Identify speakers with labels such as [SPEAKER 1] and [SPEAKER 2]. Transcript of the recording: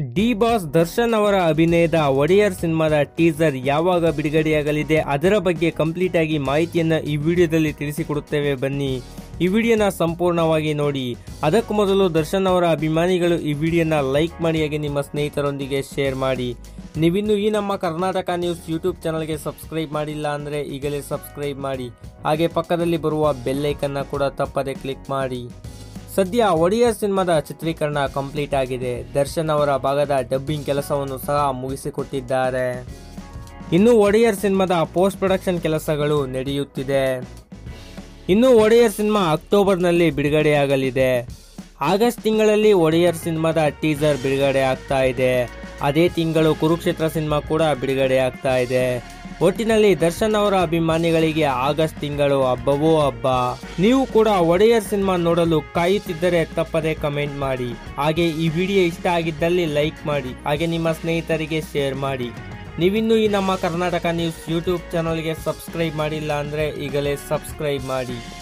[SPEAKER 1] D boss Darshan ಅವರ ಅಭಿನಯದ ಒಡೆಯರ್ ಸಿನಿಮಾದ ಟೀಸರ್ ಯಾವಾಗ ಬಿಡುಗಡೆಯಾಗಲಿದೆ ಅದರ ಬಗ್ಗೆ ಕಂಪ್ಲೀಟ್ ಆಗಿ ಮಾಹಿತಿಯನ್ನ ಈ ವಿಡಿಯೋದಲ್ಲಿ ತಿಳಿಸಿಕೊಡುತ್ತೇವೆ ಬನ್ನಿ ಈ ವಿಡಿಯೋನ ಸಂಪೂರ್ಣವಾಗಿ ನೋಡಿ ಅದಕ್ಕೂ ಮೊದಲು ದರ್ಶನ್ ಅವರ ಅಭಿಮಾನಿಗಳು ಈ ವಿಡಿಯೋನ ಲೈಕ್ ಮಾಡಿ ಹಾಗೆ ನಿಮ್ಮ ಸ್ನೇಹಿತರೊಂದಿಗೆ ಶೇರ್ ಮಾಡಿ ನೀವಿನ್ನು ಈ ನಮ್ಮ ಕರ್ನಾಟಕ ನ್ಯೂಸ್ ಯೂಟ್ಯೂಬ್ ಚಾನಲ್ಗೆ ಸಬ್ಸ್ಕ್ರೈಬ್ ಮಾಡಿಲ್ಲ ಅಂದರೆ ಈಗಲೇ ಸಬ್ಸ್ಕ್ರೈಬ್ ಮಾಡಿ ಹಾಗೆ ಪಕ್ಕದಲ್ಲಿ ಬರುವ ಬೆಲ್ಲೈಕನ್ನ ಕೂಡ ತಪ್ಪದೆ ಕ್ಲಿಕ್ ಮಾಡಿ ಸದ್ಯ ಒಡಿಯರ್ ಸಿನಿಮಾದ ಚಿತ್ರೀಕರಣ ಕಂಪ್ಲೀಟ್ ಆಗಿದೆ ದರ್ಶನ್ ಅವರ ಭಾಗದ ಡಬ್ಬಿಂಗ್ ಕೆಲಸವನ್ನು ಸಹ ಮುಗಿಸಿಕೊಟ್ಟಿದ್ದಾರೆ ಇನ್ನು ಒಡೆಯರ್ ಸಿನಿಮಾದ ಪೋಸ್ಟ್ ಪ್ರೊಡಕ್ಷನ್ ಕೆಲಸಗಳು ನಡೆಯುತ್ತಿದೆ ಇನ್ನು ಒಡೆಯರ್ ಸಿನಿಮಾ ಅಕ್ಟೋಬರ್ನಲ್ಲಿ ಬಿಡುಗಡೆಯಾಗಲಿದೆ ಆಗಸ್ಟ್ ತಿಂಗಳಲ್ಲಿ ಒಡೆಯರ್ ಸಿನಿಮಾದ ಟೀಸರ್ ಬಿಡುಗಡೆ ಆಗ್ತಾ ಇದೆ ಅದೇ ತಿಂಗಳು ಕುರುಕ್ಷೇತ್ರ ಸಿನಿಮಾ ಕೂಡ ಬಿಡುಗಡೆ ಆಗ್ತಾ ಇದೆ ಒಟ್ಟಿನಲ್ಲಿ ದರ್ಶನ್ ಅವರ ಅಭಿಮಾನಿಗಳಿಗೆ ಆಗಸ್ಟ್ ತಿಂಗಳು ಹಬ್ಬವೋ ಹಬ್ಬ ನೀವು ಕೂಡ ಒಡೆಯರ್ ಸಿನಿಮಾ ನೋಡಲು ಕಾಯುತ್ತಿದ್ದರೆ ತಪ್ಪದೆ ಕಮೆಂಟ್ ಮಾಡಿ ಹಾಗೆ ಈ ವಿಡಿಯೋ ಇಷ್ಟ ಆಗಿದ್ದಲ್ಲಿ ಲೈಕ್ ಮಾಡಿ ಹಾಗೆ ನಿಮ್ಮ ಸ್ನೇಹಿತರಿಗೆ ಶೇರ್ ಮಾಡಿ ನೀವಿನ್ನೂ ಈ ನಮ್ಮ ಕರ್ನಾಟಕ ನ್ಯೂಸ್ ಯೂಟ್ಯೂಬ್ ಚಾನಲ್ಗೆ ಸಬ್ಸ್ಕ್ರೈಬ್ ಮಾಡಿಲ್ಲ ಅಂದರೆ ಈಗಲೇ ಸಬ್ಸ್ಕ್ರೈಬ್ ಮಾಡಿ